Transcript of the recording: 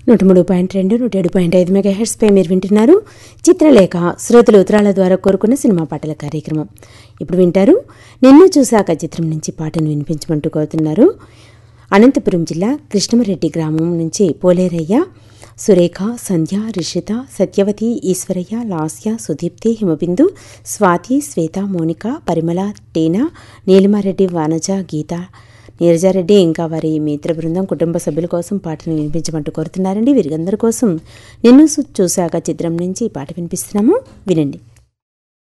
నూట మూడు పాయింట్ రెండు నూట ఏడు పాయింట్ ఐదు మెగా పై మీరు వింటున్నారు చిత్రలేఖ శ్రోతలు ఉత్తరాల ద్వారా కోరుకున్న సినిమా పాటల కార్యక్రమం ఇప్పుడు వింటారు నిన్ను చూశాక చిత్రం నుంచి పాటను వినిపించమంటూ కోరుతున్నారు అనంతపురం జిల్లా కృష్ణమరెడ్డి గ్రామం నుంచి పోలేరయ్య సురేఖ సంధ్య రిషిత సత్యవతి ఈశ్వరయ్య లాస్య సుదీప్తి హిమబిందు స్వాతి శ్వేత మోనిక పరిమళ టీనా నీలిమారెడ్డి వానజ గీత నీరజారెడ్డి ఇంకా వారి మిత్ర బృందం కుటుంబ సభ్యుల కోసం పాటను వినిపించమంటూ కోరుతున్నారండి వీరందరి కోసం నిన్ను సు- చూశాక చిత్రం నుంచి ఈ పాట వినిపిస్తున్నాము వినండి